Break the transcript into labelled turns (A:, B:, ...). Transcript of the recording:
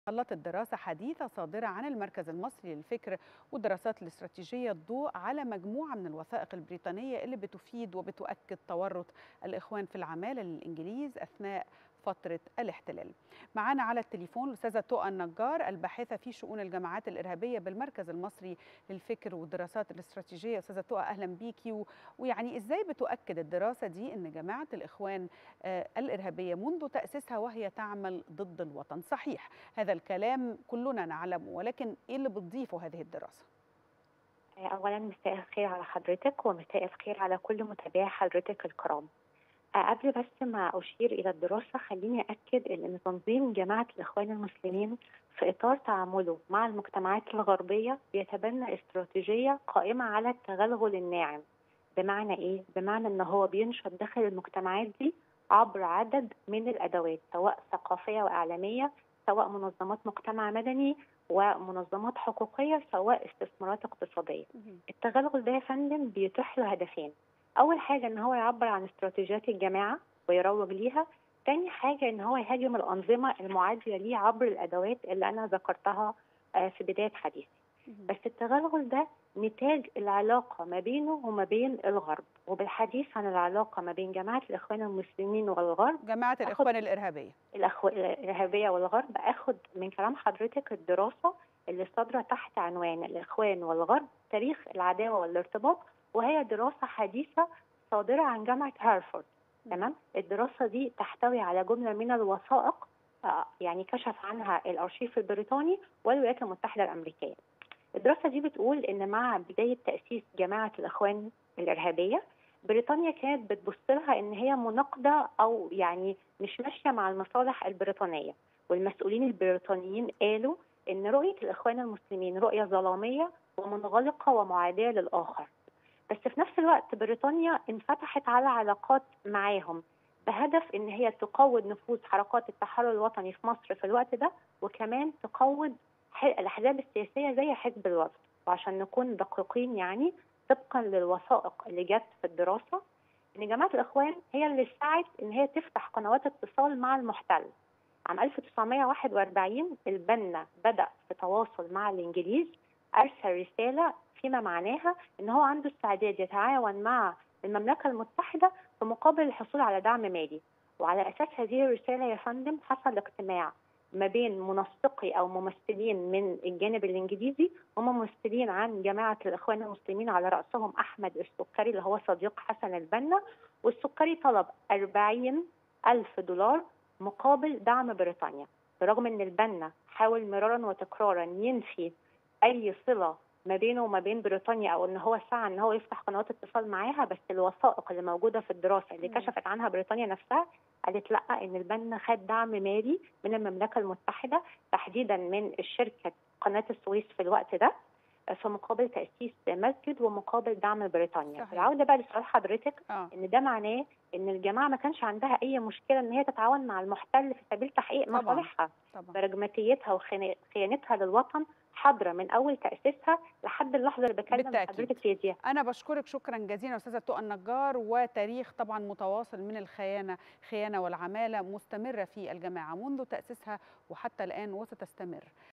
A: سلطت دراسة حديثة صادرة عن المركز المصري للفكر والدراسات الاستراتيجية الضوء على مجموعة من الوثائق البريطانية اللي بتفيد وبتؤكد تورط الإخوان في العمالة للإنجليز أثناء فترة الاحتلال معنا على التليفون الأستاذة تقى النجار الباحثة في شؤون الجماعات الإرهابية بالمركز المصري للفكر والدراسات الاستراتيجية أستاذة تقى أهلا بيكي و... ويعني إزاي بتؤكد الدراسة دي أن جماعة الإخوان آه الإرهابية منذ تأسيسها وهي تعمل ضد الوطن صحيح هذا الكلام كلنا نعلمه ولكن إيه اللي بتضيفه هذه الدراسة؟
B: اولا مساء الخير على حضرتك ومساء الخير على كل متابعي حضرتك الكرام قبل بس ما اشير الى الدراسه خليني اكد ان تنظيم جماعه الاخوان المسلمين في اطار تعامله مع المجتمعات الغربيه بيتبنى استراتيجيه قائمه على التغلغل الناعم بمعنى ايه بمعنى ان هو بينشط داخل المجتمعات دي عبر عدد من الادوات سواء ثقافيه واعلاميه سواء منظمات مجتمع مدني ومنظمات حقوقيه سواء استثمارات اقتصاديه. التغلغل ده يا فندم بيتيح له هدفين. اول حاجه ان هو يعبر عن استراتيجيات الجماعه ويروج ليها. تاني حاجه ان هو يهاجم الانظمه المعاديه ليه عبر الادوات اللي انا ذكرتها في بدايه حديثي. بس التغلغل ده نتاج العلاقة ما بينه وما بين الغرب وبالحديث عن العلاقة ما بين جماعة الإخوان المسلمين والغرب
A: جماعة الإخوان الإرهابية
B: الأخو... الإرهابية والغرب أخد من كلام حضرتك الدراسة اللي صادرة تحت عنوان الإخوان والغرب تاريخ العداوة والارتباط وهي دراسة حديثة صادرة عن جامعة هارفارد تمام الدراسة دي تحتوي على جملة من الوثائق يعني كشف عنها الأرشيف البريطاني والولايات المتحدة الأمريكية الدراسه دي بتقول ان مع بدايه تاسيس جماعه الاخوان الارهابيه بريطانيا كانت بتبص لها ان هي مناقضه او يعني مش ماشيه مع المصالح البريطانيه والمسؤولين البريطانيين قالوا ان رؤيه الاخوان المسلمين رؤيه ظلاميه ومنغلقه ومعاديه للاخر بس في نفس الوقت بريطانيا انفتحت على علاقات معاهم بهدف ان هي تقوض نفوذ حركات التحرر الوطني في مصر في الوقت ده وكمان تقوض الاحزاب السياسيه زي حزب الوفد وعشان نكون دقيقين يعني طبقا للوثائق اللي جت في الدراسه ان جماعه الاخوان هي اللي سعت ان هي تفتح قنوات اتصال مع المحتل عام 1941 البنا بدا في تواصل مع الانجليز ارسل رساله فيما معناها ان هو عنده استعداد يتعاون مع المملكه المتحده في مقابل الحصول على دعم مالي وعلى اساس هذه الرساله يا فندم حصل اجتماع ما بين منسقي او ممثلين من الجانب الانجليزي وممثلين عن جماعه الاخوان المسلمين على راسهم احمد السكري اللي هو صديق حسن البنا والسكري طلب 40 الف دولار مقابل دعم بريطانيا برغم ان البنا حاول مرارا وتكرارا ينفي اي صله ما بينه وما بين بريطانيا او ان هو سعى ان هو يفتح قنوات اتصال معاها بس الوثائق اللي موجوده في الدراسه اللي كشفت عنها بريطانيا نفسها قالت لا ان البنا خد دعم مالي من المملكه المتحده تحديدا من الشركه قناه السويس في الوقت ده في مقابل تاسيس مسجد ومقابل دعم بريطانيا صحيح. العوده بقى لسؤال حضرتك آه. ان ده معناه ان الجماعه ما كانش عندها اي مشكله ان هي تتعاون مع المحتل في سبيل تحقيق مصالحها برجماتيتها وخيانتها للوطن حاضره من اول تاسيسها لحد اللحظه اللي بكلم حضرتك فيها
A: انا بشكرك شكرا جزيلا استاذه تقى النجار وتاريخ طبعا متواصل من الخيانه خيانه والعماله مستمره في الجماعه منذ تاسيسها وحتى الان وستستمر